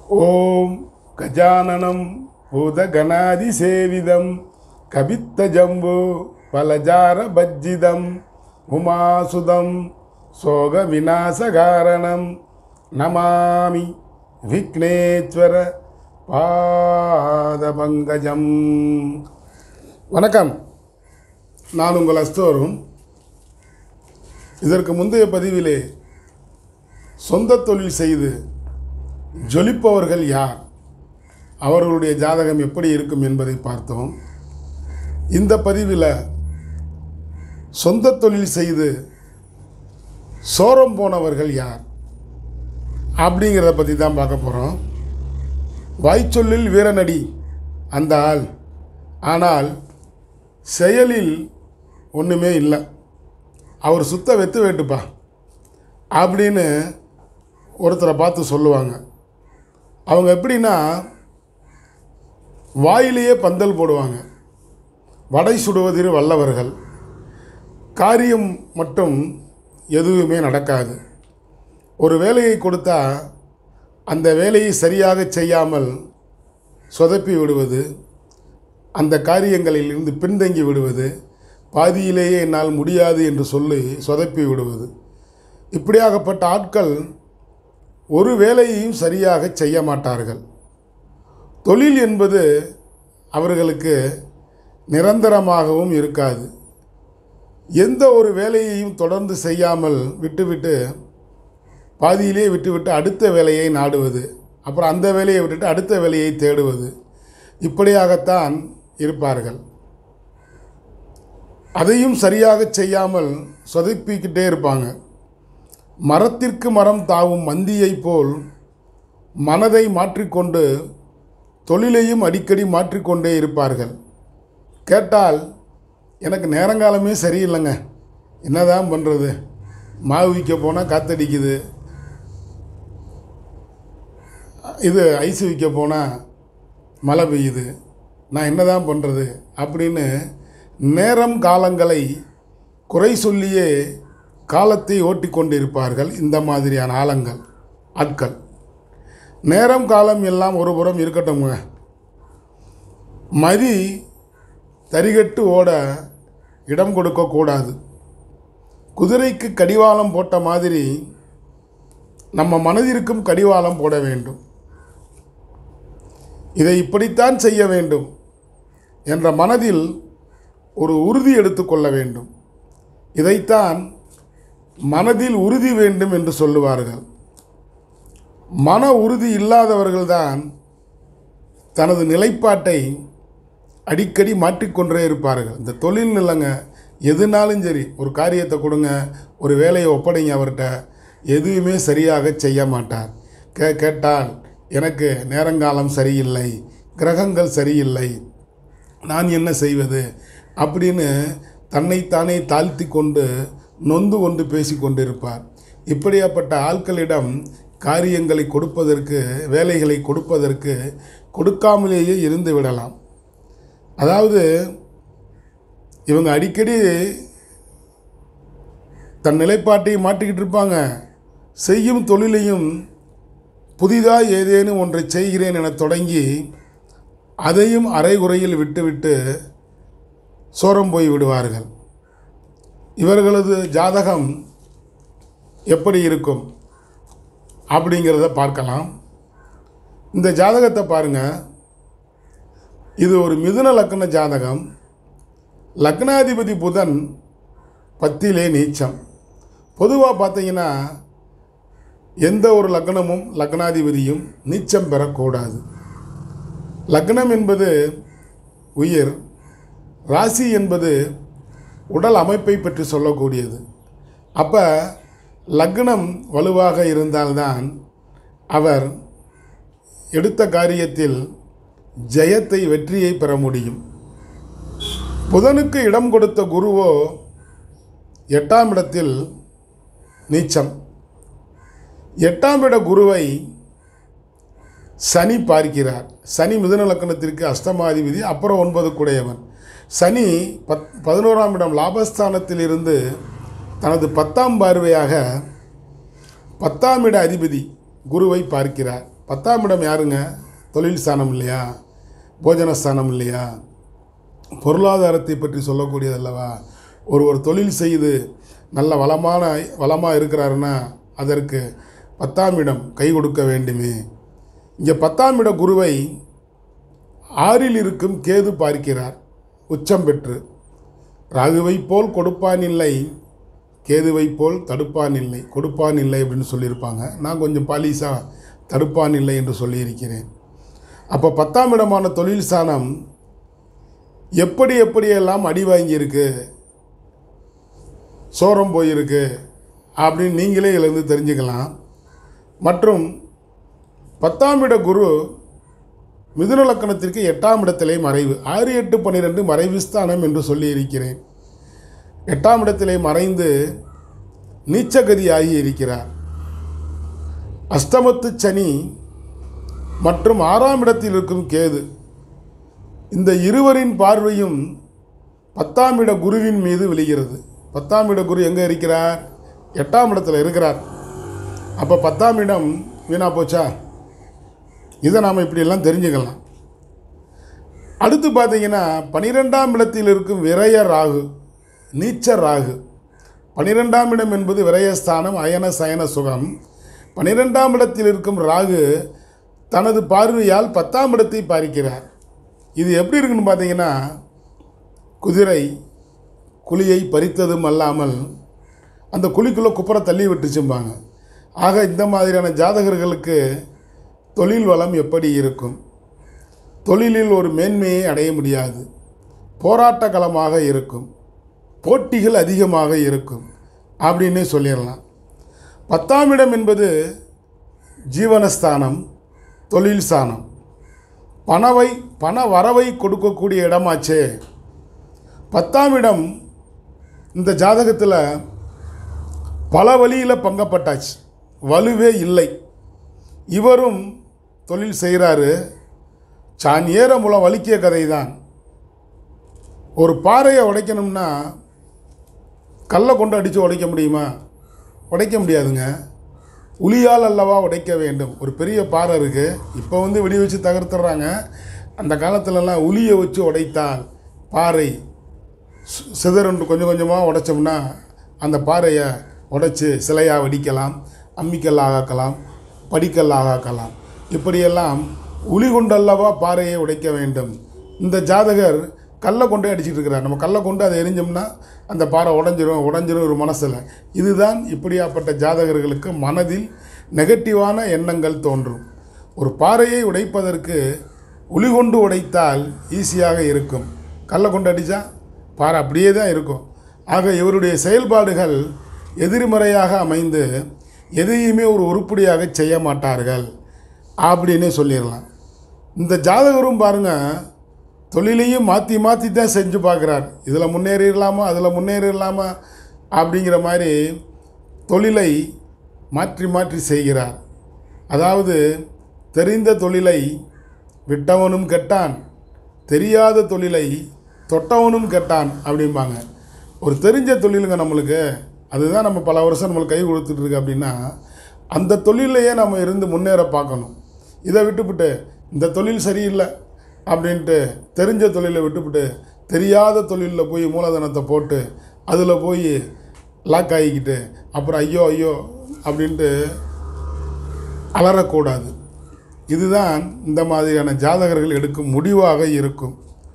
ஓம் கஜானனம் பூதகணாதிசேவிதம் கபித்தஜம்பு பலஜார பஜ்ஜிதம் உமாசுதம் சோக விநாசகாரணம் நமாமி விக்னேஸ்வர பாதபங்கஜம் வணக்கம் நான் உங்கள் அஸ்தோரும் இதற்கு முந்தைய பதிவிலே சொந்த தொழில் செய்து ஜொலிப்பவர்கள் யார் அவர்களுடைய ஜாதகம் எப்படி இருக்கும் என்பதை பார்த்தோம் இந்த பதிவில் சொந்த தொழில் செய்து சோரம் போனவர்கள் யார் அப்படிங்கிறத பற்றி தான் பார்க்க போகிறோம் வாய்ச்சொல்லில் வீரநடி அந்த ஆள் ஆனால் செயலில் ஒன்றுமே இல்லை அவர் சுத்த வெத்து வேட்டுப்பா அப்படின்னு ஒருத்தரை பார்த்து சொல்லுவாங்க அவங்க எப்படின்னா வாயிலேயே பந்தல் போடுவாங்க வடை சுடுவதில் வல்லவர்கள் காரியம் மட்டும் எதுவுமே நடக்காது ஒரு வேலையை கொடுத்தா அந்த வேலையை சரியாக செய்யாமல் சொதப்பி விடுவது அந்த காரியங்களில் இருந்து பின்தங்கி விடுவது பாதியிலேயே என்னால் முடியாது என்று சொல்லி சொதப்பி விடுவது இப்படியாகப்பட்ட ஆட்கள் ஒரு வேலையையும் சரியாக செய்ய மாட்டார்கள் தொழில் என்பது அவர்களுக்கு நிரந்தரமாகவும் இருக்காது எந்த ஒரு வேலையையும் தொடர்ந்து செய்யாமல் விட்டுவிட்டு பாதியிலே விட்டுவிட்டு அடுத்த வேலையை நாடுவது அப்புறம் அந்த வேலையை விட்டுட்டு அடுத்த வேலையை தேடுவது இப்படியாகத்தான் இருப்பார்கள் அதையும் சரியாக செய்யாமல் சொதப்பிக்கிட்டே இருப்பாங்க மரத்திற்கு மரம் தாவும் மந்தியைப் போல் மனதை மாற்றிக்கொண்டு தொழிலையும் அடிக்கடி மாற்றிக்கொண்டே இருப்பார்கள் கேட்டால் எனக்கு நேரங்காலமே சரியில்லைங்க என்னதான் பண்ணுறது மாவு விற்க போனால் காத்தடிக்குது இது ஐஸ் விற்க போனால் மழை பெய்யுது நான் என்னதான் பண்ணுறது அப்படின்னு நேரம் காலங்களை குறை சொல்லியே காலத்தை ஓட்டி கொண்டிருப்பார்கள் இந்த மாதிரியான ஆழங்கள் ஆட்கள் நேரம் காலம் எல்லாம் ஒரு புறம் இருக்கட்டும்ங்க மதி தரிகட்டு ஓட இடம் கொடுக்கக்கூடாது குதிரைக்கு கடிவாளம் போட்ட மாதிரி நம்ம மனதிற்கும் கடிவாளம் போட வேண்டும் இதை இப்படித்தான் செய்ய வேண்டும் என்ற மனதில் ஒரு உறுதி எடுத்துக்கொள்ள வேண்டும் இதைத்தான் மனதில் உறுதி வேண்டும் என்று சொல்லுவார்கள் மன உறுதி இல்லாதவர்கள்தான் தனது நிலைப்பாட்டை அடிக்கடி மாற்றிக்கொண்டே இருப்பார்கள் இந்த தொழில் இல்லைங்க எதுனாலும் சரி ஒரு காரியத்தை கொடுங்க ஒரு வேலையை ஒப்படைங்க அவர்கிட்ட எதுவுமே சரியாக செய்ய மாட்டார் கே கேட்டால் எனக்கு நேரங்காலம் சரியில்லை கிரகங்கள் சரியில்லை நான் என்ன செய்வது அப்படின்னு தன்னைத்தானே தாழ்த்தி கொண்டு நொந்து கொண்டு பேசி கொண்டிருப்பார் இப்படியாப்பட்ட ஆட்களிடம் காரியங்களை கொடுப்பதற்கு வேலைகளை கொடுப்பதற்கு கொடுக்காமலேயே இருந்து விடலாம் அதாவது இவங்க அடிக்கடி தன் நிலைப்பாட்டை மாற்றிக்கிட்டு இருப்பாங்க செய்யும் தொழிலையும் புதிதாக ஏதேனும் ஒன்றை செய்கிறேன் என தொடங்கி அதையும் அரைகுறையில் விட்டுவிட்டு சோரம் போய் விடுவார்கள் இவர்களது ஜாதகம் எப்படி இருக்கும் அப்படிங்கிறத பார்க்கலாம் இந்த ஜாதகத்தை பாருங்கள் இது ஒரு மிதுன லக்ன ஜாதகம் லக்னாதிபதி புதன் பத்திலே நீச்சம் பொதுவாக பார்த்தீங்கன்னா எந்த ஒரு லக்னமும் லக்னாதிபதியும் நீச்சம் பெறக்கூடாது லக்னம் என்பது உயிர் ராசி என்பது உடல் அமைப்பை பற்றி சொல்லக்கூடியது அப்போ லக்னம் வலுவாக இருந்தால்தான் அவர் எடுத்த காரியத்தில் ஜெயத்தை வெற்றியை பெற முடியும் புதனுக்கு இடம் கொடுத்த குருவோ எட்டாம் இடத்தில் நீச்சம் எட்டாம் இட குருவை சனி பார்க்கிறார் சனி மிதுன லக்கணத்திற்கு அஷ்டமாதிபதி அப்புறம் ஒன்பது குடையவன் சனி பத் பதினோராம் இடம் லாபஸ்தானத்தில் இருந்து தனது பத்தாம் பார்வையாக பத்தாம் இட அதிபதி குருவை பார்க்கிறார் பத்தாம் இடம் யாருங்க தொழில் ஸ்தானம் இல்லையா போஜன ஸ்தானம் இல்லையா பொருளாதாரத்தை பற்றி சொல்லக்கூடியது அல்லவா ஒரு ஒரு தொழில் செய்து நல்ல வளமான வளமாக இருக்கிறாருன்னா அதற்கு பத்தாம் இடம் கை கொடுக்க வேண்டுமே இங்கே பத்தாம் இட குருவை ஆறில் இருக்கும் கேது பார்க்கிறார் உச்சம் பெற்று ராகுவை போல் கொடுப்பான் இல்லை கேதுவை போல் தடுப்பான் இல்லை கொடுப்பான் இல்லை அப்படின்னு சொல்லியிருப்பாங்க நான் கொஞ்சம் பாலிசாக தடுப்பான் இல்லை என்று சொல்லியிருக்கிறேன் அப்போ பத்தாம் இடமான தொழில் ஸ்தானம் எப்படி எப்படியெல்லாம் அடி வாங்கியிருக்கு சோரம் போயிருக்கு அப்படின்னு நீங்களே இதிலிருந்து தெரிஞ்சுக்கலாம் மற்றும் பத்தாம் இட குரு மிதுன லக்கணத்திற்கு எட்டாம் இடத்திலே மறைவு ஆறு எட்டு பன்னிரெண்டு மறைவு ஸ்தானம் என்று சொல்லியிருக்கிறேன் எட்டாம் இடத்திலே மறைந்து நீச்சகதியாகி இருக்கிறார் அஸ்தமத்து சனி மற்றும் ஆறாம் இடத்தில் இருக்கும் கேது இந்த இருவரின் பார்வையும் பத்தாம் இட குருவின் மீது விழுகிறது பத்தாம் இட குரு எங்கே இருக்கிறார் எட்டாம் இடத்துல இருக்கிறார் அப்போ பத்தாம் இடம் வீணா போச்சா இதை நாம் இப்படியெல்லாம் தெரிஞ்சுக்கலாம் அடுத்து பார்த்தீங்கன்னா பனிரெண்டாம் இடத்தில் இருக்கும் விரய ராகு நீச்ச ராகு பனிரெண்டாம் இடம் என்பது விரயஸ்தானம் அயன சயன சுகம் பனிரெண்டாம் இடத்தில் இருக்கும் ராகு தனது பார்வையால் பத்தாம் இடத்தை பார்க்கிறார் இது எப்படி இருக்குன்னு பார்த்தீங்கன்னா குதிரை குழியை பறித்ததும் அல்லாமல் அந்த குழிக்குள்ளே குப்புற தள்ளி விட்டுச்சும்பாங்க ஆக இந்த மாதிரியான ஜாதகர்களுக்கு தொழில் வளம் எப்படி இருக்கும் தொழிலில் ஒரு மேன்மையை அடைய முடியாது போராட்ட களமாக இருக்கும் போட்டிகள் அதிகமாக இருக்கும் அப்படின்னு சொல்லிடலாம் பத்தாம் இடம் என்பது ஜீவனஸ்தானம் தொழில் ஸ்தானம் பணவை பண வரவை கொடுக்கக்கூடிய இடமாச்சே பத்தாம் இடம் இந்த ஜாதகத்தில் பல வழியில் பங்கப்பட்டாச்சு வலுவே இல்லை இவரும் தொழில் செய்கிறாரு சான் ஏற மூலம் வலிக்கிய கதை தான் ஒரு பாறையை உடைக்கணும்னா கல்லை கொண்டு அடித்து உடைக்க முடியுமா உடைக்க முடியாதுங்க உளியால் அல்லவா உடைக்க வேண்டும் ஒரு பெரிய பாறை இருக்குது இப்போ வந்து வெடி வச்சு தகர்த்துறாங்க அந்த காலத்துலலாம் உளியை வச்சு உடைத்தால் பாறை சு- சிதறுண்டு கொஞ்சம் கொஞ்சமாக உடைச்சோம்னா அந்த பாறையை உடைச்சி சிலையாக வடிக்கலாம் அம்மிக்கல்லாக ஆக்கலாம் படிக்கல்லாக ஆக்கலாம் இப்படியெல்லாம் உளி கொண்டல்லவா பாறையை உடைக்க வேண்டும் இந்த ஜாதகர் கல்லை கொண்டே அடிச்சிட்டு இருக்கிறார் நம்ம கல்லை கொண்டு அதை எரிஞ்சோம்னா அந்த பாறை உடஞ்சிரும் உடஞ்சிரும் ஒரு மனசில் இதுதான் இப்படியாப்பட்ட ஜாதகர்களுக்கு மனதில் நெகட்டிவான எண்ணங்கள் தோன்றும் ஒரு பாறையை உடைப்பதற்கு உளி கொண்டு உடைத்தால் ஈஸியாக இருக்கும் கல்லை கொண்டு அடித்தா பாறை அப்படியே தான் இருக்கும் ஆக இவருடைய செயல்பாடுகள் எதிர்மறையாக அமைந்து எதையுமே ஒரு உருப்படியாக செய்ய மாட்டார்கள் அப்படின்னு சொல்லிடலாம் இந்த ஜாதகரும் பாருங்கள் தொழிலையும் மாற்றி மாற்றி தான் செஞ்சு பார்க்குறார் இதில் முன்னேறிடலாமா அதில் முன்னேறிடலாமா அப்படிங்கிற மாதிரி தொழிலை மாற்றி மாற்றி செய்கிறார் அதாவது தெரிந்த தொழிலை விட்டவனும் கெட்டான் தெரியாத தொழிலை தொட்டவனும் கெட்டான் அப்படிம்பாங்க ஒரு தெரிஞ்ச தொழிலுங்க நம்மளுக்கு அதுதான் நம்ம பல வருஷம் நம்மளுக்கு கை கொடுத்துட்ருக்கு அப்படின்னா அந்த தொழிலையே நம்ம இருந்து முன்னேற பார்க்கணும் இதை விட்டுவிட்டு இந்த தொழில் சரியில்லை அப்படின்ட்டு தெரிஞ்ச தொழிலை விட்டுவிட்டு தெரியாத தொழிலில் போய் மூலதனத்தை போட்டு அதில் போய் லாக் ஆகிக்கிட்டு அப்புறம் ஐயோ ஐயோ அப்படின்ட்டு அலறக்கூடாது இதுதான் இந்த மாதிரியான ஜாதகர்கள் எடுக்கும் முடிவாக இருக்கும்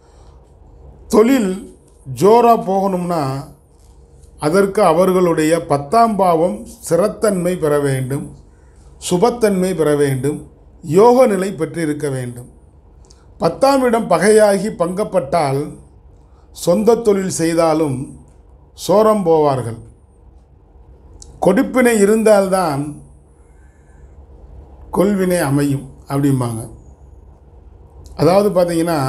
தொழில் ஜோராக போகணும்னா அதற்கு அவர்களுடைய பத்தாம் பாவம் சிறத்தன்மை பெற வேண்டும் சுபத்தன்மை பெற வேண்டும் யோக நிலை பெற்றிருக்க வேண்டும் பத்தாம் இடம் பகையாகி பங்கப்பட்டால் சொந்த தொழில் செய்தாலும் சோரம் போவார்கள் கொடுப்பினை இருந்தால்தான் கொள்வினை அமையும் அப்படிம்பாங்க அதாவது பார்த்தீங்கன்னா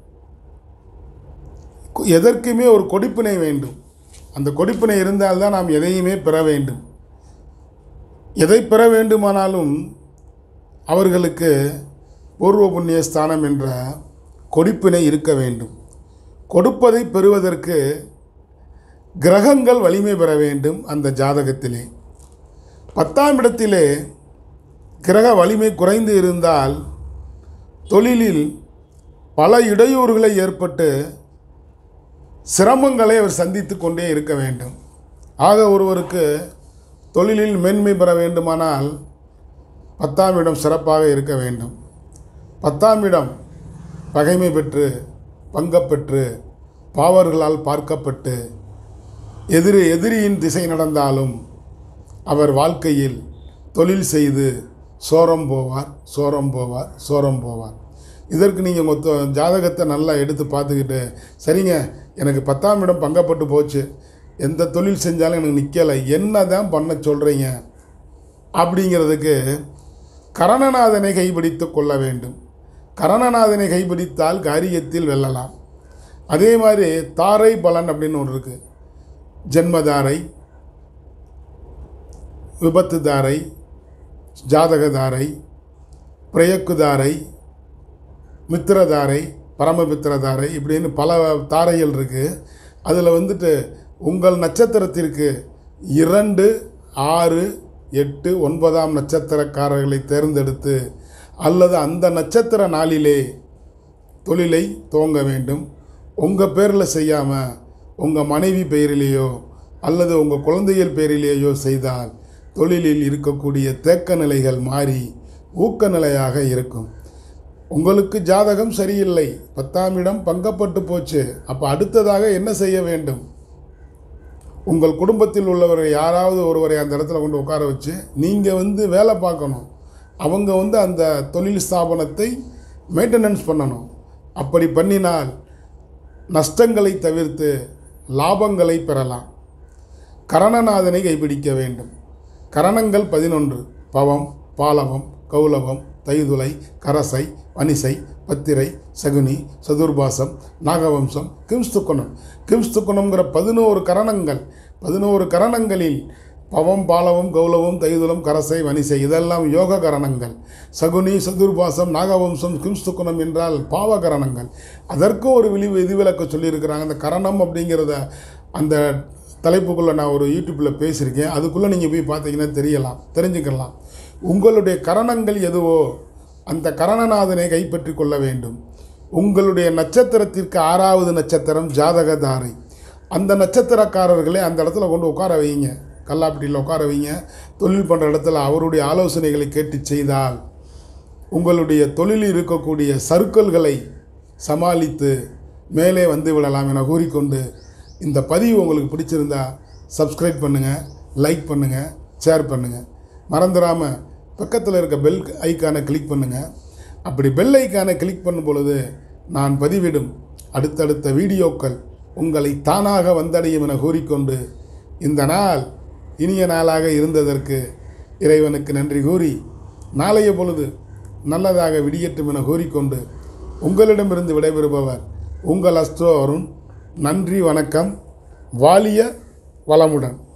கு- எதற்குமே ஒரு கொடுப்பினை வேண்டும் அந்த கொடுப்பினை இருந்தால்தான் நாம் எதையுமே பெற வேண்டும் எதை பெற வேண்டுமானாலும் அவர்களுக்கு பூர்வ புண்ணிய ஸ்தானம் என்ற கொடுப்பினை இருக்க வேண்டும் கொடுப்பதை பெறுவதற்கு கிரகங்கள் வலிமை பெற வேண்டும் அந்த ஜாதகத்திலே பத்தாம் இடத்திலே கிரக வலிமை குறைந்து இருந்தால் தொழிலில் பல இடையூறுகளை ஏற்பட்டு சிரமங்களை அவர் சந்தித்து கொண்டே இருக்க வேண்டும் ஆக ஒருவருக்கு தொழிலில் மேன்மை பெற வேண்டுமானால் பத்தாம் இடம் சிறப்பாக இருக்க வேண்டும் பத்தாம் இடம் பகைமை பெற்று பங்கப்பெற்று பாவர்களால் பார்க்கப்பட்டு எதிரி எதிரியின் திசை நடந்தாலும் அவர் வாழ்க்கையில் தொழில் செய்து சோரம் போவார் சோரம் போவார் சோரம் போவார் இதற்கு நீங்கள் மொத்த ஜாதகத்தை நல்லா எடுத்து பார்த்துக்கிட்டு சரிங்க எனக்கு பத்தாம் இடம் பங்கப்பட்டு போச்சு எந்த தொழில் செஞ்சாலும் எனக்கு நிற்கலை என்ன தான் பண்ண சொல்கிறீங்க அப்படிங்கிறதுக்கு கரணநாதனை கைப்பிடித்து கொள்ள வேண்டும் கரணநாதனை கைப்பிடித்தால் காரியத்தில் வெல்லலாம் அதே மாதிரி தாரை பலன் அப்படின்னு ஒன்று இருக்குது ஜென்மதாரை விபத்து தாரை ஜாதகதாரை பிரயக்குதாரை மித்திரதாரை பரமபித்திரதாரை இப்படின்னு பல தாரைகள் இருக்குது அதில் வந்துட்டு உங்கள் நட்சத்திரத்திற்கு இரண்டு ஆறு எட்டு ஒன்பதாம் நட்சத்திரக்காரர்களை தேர்ந்தெடுத்து அல்லது அந்த நட்சத்திர நாளிலே தொழிலை துவங்க வேண்டும் உங்கள் பேரில் செய்யாமல் உங்கள் மனைவி பெயரிலேயோ அல்லது உங்கள் குழந்தைகள் பெயரிலேயோ செய்தால் தொழிலில் இருக்கக்கூடிய தேக்க நிலைகள் மாறி ஊக்க நிலையாக இருக்கும் உங்களுக்கு ஜாதகம் சரியில்லை பத்தாம் இடம் பங்கப்பட்டு போச்சு அப்போ அடுத்ததாக என்ன செய்ய வேண்டும் உங்கள் குடும்பத்தில் உள்ளவரை யாராவது ஒருவரை அந்த இடத்துல கொண்டு உட்கார வச்சு நீங்கள் வந்து வேலை பார்க்கணும் அவங்க வந்து அந்த தொழில் ஸ்தாபனத்தை மெயின்டெனன்ஸ் பண்ணணும் அப்படி பண்ணினால் நஷ்டங்களை தவிர்த்து லாபங்களை பெறலாம் கரணநாதனை கைப்பிடிக்க வேண்டும் கரணங்கள் பதினொன்று பவம் பாலவம் கௌலவம் தைதுளை கரசை வனிசை பத்திரை சகுனி சதுர்பாசம் நாகவம்சம் கிம்ஸ்துக்குணம் கிம்ஸ்துக்குணம்ங்கிற பதினோரு கரணங்கள் பதினோரு கரணங்களில் பவம் பாலவம் கௌலவம் தைதுலம் கரசை வனிசை இதெல்லாம் யோக கரணங்கள் சகுனி சதுர்பாசம் நாகவம்சம் கிம்ஸ்துக்குணம் என்றால் பாவ கரணங்கள் அதற்கும் ஒரு விழி விதிவிலக்கு சொல்லியிருக்கிறாங்க அந்த கரணம் அப்படிங்கிறத அந்த தலைப்புக்குள்ளே நான் ஒரு யூடியூப்பில் பேசியிருக்கேன் அதுக்குள்ளே நீங்கள் போய் பார்த்தீங்கன்னா தெரியலாம் தெரிஞ்சுக்கலாம் உங்களுடைய கரணங்கள் எதுவோ அந்த கரணநாதனை கைப்பற்றி கொள்ள வேண்டும் உங்களுடைய நட்சத்திரத்திற்கு ஆறாவது நட்சத்திரம் ஜாதகதாரை அந்த நட்சத்திரக்காரர்களை அந்த இடத்துல கொண்டு உட்கார வைங்க கல்லாப்பட்டியில் உட்கார வைங்க தொழில் பண்ணுற இடத்துல அவருடைய ஆலோசனைகளை கேட்டு செய்தால் உங்களுடைய தொழிலில் இருக்கக்கூடிய சர்க்கிள்களை சமாளித்து மேலே வந்து விடலாம் என கூறிக்கொண்டு இந்த பதிவு உங்களுக்கு பிடிச்சிருந்தா சப்ஸ்கிரைப் பண்ணுங்கள் லைக் பண்ணுங்கள் ஷேர் பண்ணுங்கள் மறந்துடாமல் பக்கத்தில் இருக்க பெல் ஐக்கானை கிளிக் பண்ணுங்கள் அப்படி பெல் ஐக்கானை கிளிக் பண்ணும் பொழுது நான் பதிவிடும் அடுத்தடுத்த வீடியோக்கள் உங்களை தானாக வந்தடையும் என கூறிக்கொண்டு இந்த நாள் இனிய நாளாக இருந்ததற்கு இறைவனுக்கு நன்றி கூறி நாளைய பொழுது நல்லதாக விடியட்டும் என கூறிக்கொண்டு உங்களிடமிருந்து விடைபெறுபவர் உங்கள் அஸ்ட்ரோ அருண் நன்றி வணக்கம் வாலிய வளமுடன்